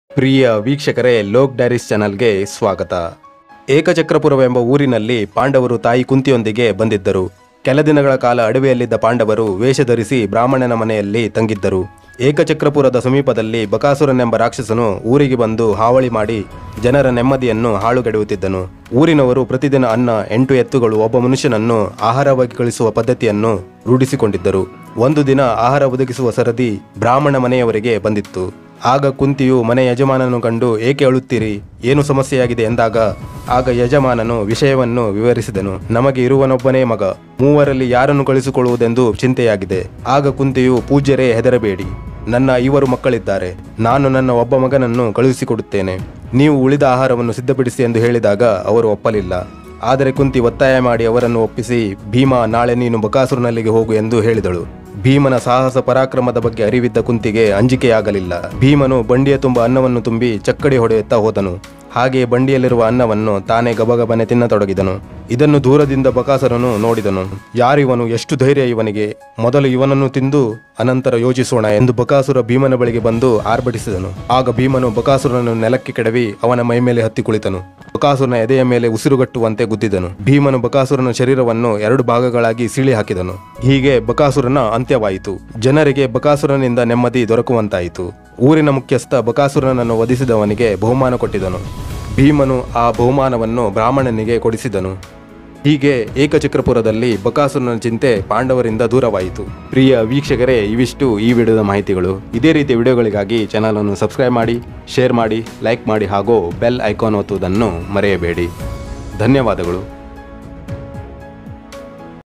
ಪ್ರಿಯ ವೀಕ್ಷಕರೇ ಲೋಕ್ ಡೈರೀಸ್ ಚಾನಲ್ಗೆ ಸ್ವಾಗತ ಏಕಚಕ್ರಪುರವೆಂಬ ಊರಿನಲ್ಲಿ ಪಾಂಡವರು ತಾಯಿ ಕುಂತಿಯೊಂದಿಗೆ ಬಂದಿದ್ದರು ಕೆಲ ದಿನಗಳ ಕಾಲ ಅಡವಿಯಲ್ಲಿದ್ದ ಪಾಂಡವರು ವೇಷ ಧರಿಸಿ ಬ್ರಾಹ್ಮಣನ ಮನೆಯಲ್ಲಿ ತಂಗಿದ್ದರು ಏಕಚಕ್ರಪುರದ ಸಮೀಪದಲ್ಲಿ ಬಕಾಸುರನೆಂಬ ರಾಕ್ಷಸನು ಊರಿಗೆ ಬಂದು ಹಾವಳಿ ಮಾಡಿ ಜನರ ನೆಮ್ಮದಿಯನ್ನು ಹಾಳುಗೆಡುತ್ತಿದ್ದನು ಊರಿನವರು ಪ್ರತಿದಿನ ಅನ್ನ ಎಂಟು ಎತ್ತುಗಳು ಒಬ್ಬ ಮನುಷ್ಯನನ್ನು ಆಹಾರವಾಗಿ ಕಳಿಸುವ ಪದ್ಧತಿಯನ್ನು ರೂಢಿಸಿಕೊಂಡಿದ್ದರು ಒಂದು ದಿನ ಆಹಾರ ಒದಗಿಸುವ ಸರದಿ ಬ್ರಾಹ್ಮಣ ಮನೆಯವರಿಗೆ ಬಂದಿತ್ತು ಆಗ ಕುಂತಿಯು ಮನೆ ಯಜಮಾನನು ಕಂಡು ಏಕೆ ಅಳುತ್ತೀರಿ ಏನು ಸಮಸ್ಯೆಯಾಗಿದೆ ಎಂದಾಗ ಆಗ ಯಜಮಾನನು ವಿಷಯವನ್ನು ವಿವರಿಸಿದನು ನಮಗೆ ಇರುವನೊಬ್ಬನೇ ಮಗ ಮೂವರಲ್ಲಿ ಯಾರನ್ನು ಕಳಿಸಿಕೊಳ್ಳುವುದೆಂದು ಚಿಂತೆಯಾಗಿದೆ ಆಗ ಕುಂತಿಯು ಪೂಜ್ಯರೇ ಹೆದರಬೇಡಿ ನನ್ನ ಐವರು ಮಕ್ಕಳಿದ್ದಾರೆ ನಾನು ನನ್ನ ಒಬ್ಬ ಮಗನನ್ನು ಕಳುಹಿಸಿಕೊಡುತ್ತೇನೆ ನೀವು ಉಳಿದ ಆಹಾರವನ್ನು ಸಿದ್ಧಪಡಿಸಿ ಎಂದು ಹೇಳಿದಾಗ ಅವರು ಒಪ್ಪಲಿಲ್ಲ ಆದರೆ ಕುಂತಿ ಒತ್ತಾಯ ಮಾಡಿ ಅವರನ್ನು ಒಪ್ಪಿಸಿ ಭೀಮ ನಾಳೆ ನೀನು ಬಕಾಸುರನಲ್ಲಿಗೆ ಹೋಗು ಎಂದು ಹೇಳಿದಳು ಭೀಮನ ಸಾಹಸ ಪರಾಕ್ರಮದ ಬಗ್ಗೆ ಅರಿವಿದ್ದ ಕುಂತಿಗೆ ಅಂಜಿಕೆಯಾಗಲಿಲ್ಲ ಭೀಮನು ಬಂಡಿಯ ತುಂಬ ಅನ್ನವನ್ನು ತುಂಬಿ ಚಕ್ಕಡಿ ಹೊಡೆಯುತ್ತಾ ಹೋದನು ಹಾಗೆ ಬಂಡಿಯಲ್ಲಿರುವ ಅನ್ನವನ್ನು ತಾನೇ ಗಬಗಬನೆ ತಿನ್ನತೊಡಗಿದನು ಇದನ್ನು ದೂರದಿಂದ ಬಕಾಸುರನು ನೋಡಿದನು ಯಾರಿವನು ಎಷ್ಟು ಧೈರ್ಯ ಇವನಿಗೆ ಮೊದಲು ಇವನನ್ನು ತಿಂದು ಅನಂತರ ಯೋಚಿಸೋಣ ಎಂದು ಬಕಾಸುರ ಭೀಮನ ಬಳಿಗೆ ಬಂದು ಆರ್ಭಟಿಸಿದನು ಆಗ ಭೀಮನು ಬಕಾಸುರನನ್ನು ನೆಲಕ್ಕೆ ಕೆಡವಿ ಅವನ ಮೈ ಮೇಲೆ ಹತ್ತಿ ಕುಳಿತನು ಬಕಾಸುರನ ಎದೆಯ ಮೇಲೆ ಉಸಿರುಗಟ್ಟುವಂತೆ ಗುದ್ದಿದನು ಭೀಮನು ಬಕಾಸುರನ ಶರೀರವನ್ನು ಎರಡು ಭಾಗಗಳಾಗಿ ಸೀಳಿ ಹಾಕಿದನು ಹೀಗೆ ಬಕಾಸುರನ ಅಂತ್ಯವಾಯಿತು ಜನರಿಗೆ ಬಕಾಸುರನಿಂದ ನೆಮ್ಮದಿ ದೊರಕುವಂತಾಯಿತು ಊರಿನ ಮುಖ್ಯಸ್ಥ ಬಕಾಸುರನನ್ನು ವಧಿಸಿದವನಿಗೆ ಬಹುಮಾನ ಕೊಟ್ಟಿದನು ಭೀಮನು ಆ ಬಹುಮಾನವನ್ನು ಬ್ರಾಹ್ಮಣನಿಗೆ ಕೊಡಿಸಿದನು ಹೀಗೆ ಏಕಚಕ್ರಪುರದಲ್ಲಿ ಬಕಾಸುರನ ಚಿಂತೆ ಪಾಂಡವರಿಂದ ದೂರವಾಯಿತು ಪ್ರಿಯ ವೀಕ್ಷಕರೇ ಇವಿಷ್ಟು ಈ ವಿಡಿಯೋದ ಮಾಹಿತಿಗಳು ಇದೇ ರೀತಿಯ ವಿಡಿಯೋಗಳಿಗಾಗಿ ಚಾನಲ್ ಅನ್ನು ಸಬ್ಸ್ಕ್ರೈಬ್ ಮಾಡಿ ಶೇರ್ ಮಾಡಿ ಲೈಕ್ ಮಾಡಿ ಹಾಗೂ ಬೆಲ್ ಐಕಾನ್ ಒತ್ತುವುದನ್ನು ಮರೆಯಬೇಡಿ ಧನ್ಯವಾದಗಳು